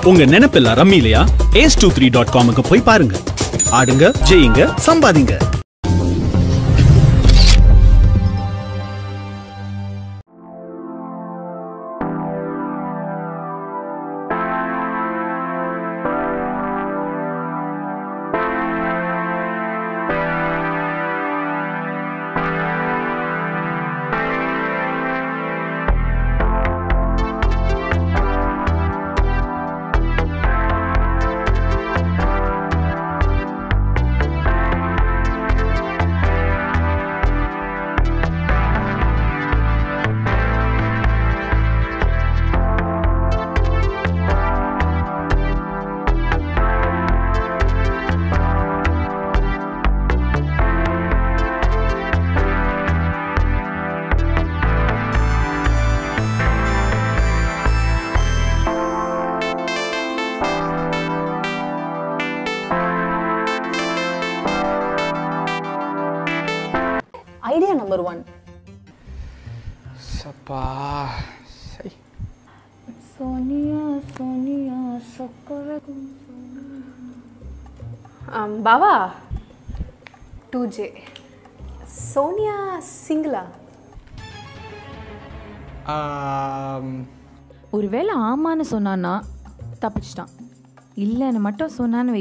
உங்க நினைப்பெல்லாம் ரம்மி இல்லையா ஏஸ் டூ த்ரீ டாட் காமுக்கு போய் பாருங்க ஆடுங்க ஜெயிங்க சம்பாதிங்க ஐடியா நம்பர் ஒன் சப்பா சை சோனியா சோனியா சொக்கரகும் பாவா டூ ஜே சோனியா சிங்கிளா ஆம், ஒருவேளை ஆமான்னு சொன்னான்னா தப்பிச்சிட்டான் இல்லைன்னு மட்டும் சொன்னான்னு வை